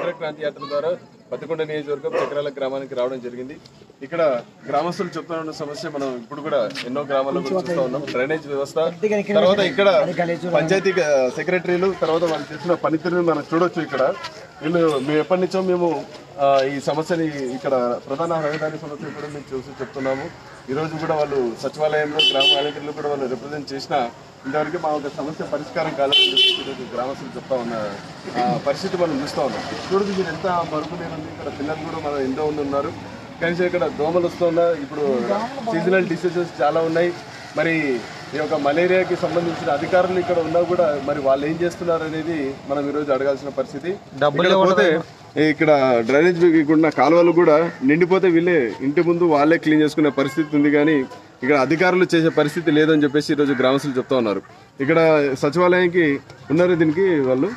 ఇందిరా క్రాంతి యాత్ర ద్వారా పత్తికొండ నియోజకవర్గం చక్రాల గ్రామానికి రావడం జరిగింది ఇక్కడ గ్రామస్తులు చెప్తున్న ఉన్న సమస్య మనం ఇప్పుడు కూడా ఎన్నో గ్రామాల్లో కూడా చూస్తా ఉన్నాం డ్రైనేజ్ వ్యవస్థ తర్వాత ఇక్కడ పంచాయతీ గ- సెక్రటరీలు తర్వాత వాళ్ళు చేసిన పనితీరుని మనం చూడొచ్చు ఇక్కడ వీళ్ళు మేము ఎప్పటి నుంచో మేము ఆ, ఈ సమస్యని ఇక్కడ ప్రధాన రహదారి సమస్య కూడా మేము చూసి చెప్తున్నాము ఈ రోజు కూడా వాళ్ళు సచివాలయంలో గ్రామ వాలంటీర్లు కూడా వాళ్ళు రిప్రజెంట్ చేసిన ఇంతవరకు మా ఒక సమస్య పరిష్కారం కాలేదని చెప్పి ఈరోజు గ్రామస్తులు చెప్తా ఉన్న ఆ, పరిస్థితి మనం చూస్తా ఉన్నాం చూడదు మీరు ఎంత మరుగునీరు ఉంది ఇక్కడ పిల్లలు కూడా మన ఎంతో మంది ఉన్నారు కనీసం ఇక్కడ దోమలు వస్తున్నా ఇప్పుడు సీజనల్ డిసీజెస్ చాలా ఉన్నాయి మరి ఈ యొక్క మలేరియాకి సంబంధించిన అధికారులు ఇక్కడ ఉన్నా కూడా మరి వాళ్ళు ఏం చేస్తున్నారు అనేది మనం ఈరోజు అడగాల్సిన పరిస్థితి ఇక్కడ పోతే ఇక్కడ డ్రైనేజ్ ఉన్న కాలువలు కూడా నిండిపోతే వీళ్ళే ఇంటి ముందు వాళ్ళే క్లీన్ చేసుకునే పరిస్థితి ఉంది కానీ ఇక్కడ అధికారులు చేసే పరిస్థితి లేదని చెప్పేసి ఈరోజు గ్రామస్తులు చెప్తా ఉన్నారు ఇక్కడ సచివాలయానికి ఉన్నారు దీనికి వాళ్ళు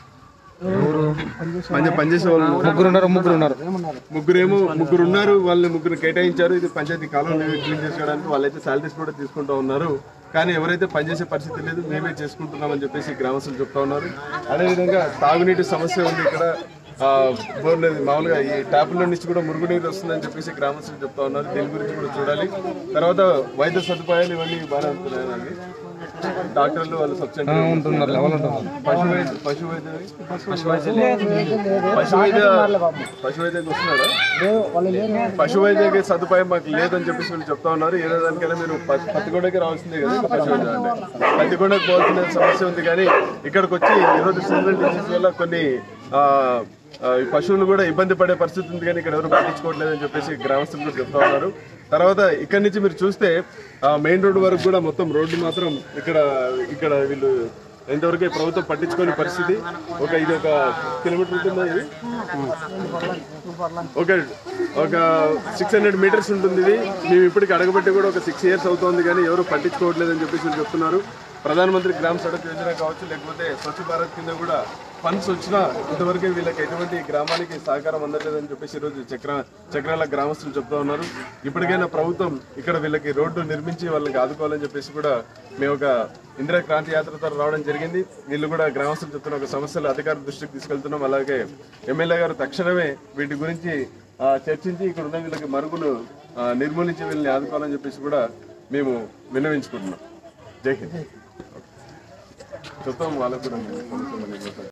పని పనిచేసే వాళ్ళు ముగ్గురు ఉన్నారు ముగ్గురు ఉన్నారు ముగ్గురేమో ముగ్గురు ఉన్నారు వాళ్ళని ముగ్గురు కేటాయించారు ఇది పంచాయతీ కాలంలో క్లీన్ చేసుకోవడానికి వాళ్ళైతే సాలరీస్ కూడా తీసుకుంటూ ఉన్నారు కానీ ఎవరైతే పనిచేసే పరిస్థితి లేదు మేమే చేసుకుంటున్నామని చెప్పేసి గ్రామస్తులు చెప్తా ఉన్నారు అదేవిధంగా తాగునీటి సమస్య ఉంది ఇక్కడ ఆ, బోర్ లేదు మామూలుగా ఈ ట్యాపుల నుంచి కూడా మురుగునీరు వస్తుందని చెప్పేసి గ్రామస్తులు చెప్తా ఉన్నారు దీని గురించి కూడా చూడాలి తర్వాత వైద్య సదుపాయాలు ఇవన్నీ బాగానే ఉంటున్నాయండి డాక్టర్లు వాళ్ళు సబ్సిడీ ఉంటున్నారు లెవెల్ ఉంటున్నారు పశు వైద్య పశు వైద్య పశు వైద్య పశు వైద్యకి వస్తున్నాడా పశు వైద్య సదుపాయం మాకు లేదని చెప్పేసి వీళ్ళు చెప్తా ఉన్నారు ఏదో దానికైనా మీరు ప- పత్తికొండకి రావాల్సిందే కదా ఇంకా పశు వైద్యం అంటే పత్తికొండకి పోవాల్సిన సమస్య ఉంది కానీ ఇక్కడికి వచ్చి ఈరోజు సీజనల్ డిసీజ్ వల్ల కొన్ని ఆ, ఆ, ఈ పశువులు కూడా ఇబ్బంది పడే పరిస్థితి ఉంది కానీ ఇక్కడ ఎవరు పట్టించుకోవట్లేదని చెప్పేసి గ్రామస్తులు కూడా చెప్తా ఉన్నారు తర్వాత ఇక్కడ నుంచి మీరు చూస్తే మెయిన్ రోడ్డు వరకు కూడా మొత్తం రోడ్డు మాత్రం ఇక్కడ ఇక్కడ వీళ్ళు ఎంతవరకు ప్రభుత్వం పట్టించుకోని పరిస్థితి ఒక ఇది ఒక కిలోమీటర్ ఉంటుందా ఇది ఒక ఒక సిక్స్ హండ్రెడ్ మీటర్స్ ఉంటుంది ఇది మేము ఇప్పటికి అడగబట్టి కూడా ఒక సిక్స్ ఇయర్స్ అవుతోంది కానీ ఎవరు పట్టించుకోవట్లేదని చెప్పేసి వీళ్ళు చెప్తున్నారు ప్రధానమంత్రి గ్రామ సడక్ యోజన కావచ్చు లేకపోతే స్వచ్ఛ భారత్ కింద కూడా ఫండ్స్ వచ్చినా ఇంతవరకు వీళ్ళకి ఎటువంటి గ్రామానికి సహకారం అందట్లేదని చెప్పేసి ఈరోజు చక్ర చక్రాల గ్రామస్తులు చెప్తా ఉన్నారు ఇప్పటికైనా ప్రభుత్వం ఇక్కడ వీళ్ళకి రోడ్డు నిర్మించి వాళ్ళకి ఆదుకోవాలని చెప్పేసి కూడా మేము ఒక ఇందిరా క్రాంతి యాత్రతో రావడం జరిగింది వీళ్ళు కూడా గ్రామస్తులు చెప్తున్న ఒక సమస్యలు అధికారుల దృష్టికి తీసుకెళ్తున్నాం అలాగే ఎమ్మెల్యే గారు తక్షణమే వీటి గురించి ఆ, చర్చించి ఇక్కడ ఉన్న వీళ్ళకి మరుగులు ఆ, నిర్మూలించి వీళ్ళని ఆదుకోవాలని చెప్పేసి కూడా మేము విన్నవించుకుంటున్నాం జై హింద్ చెప్తాం వాళ్ళకు కూడా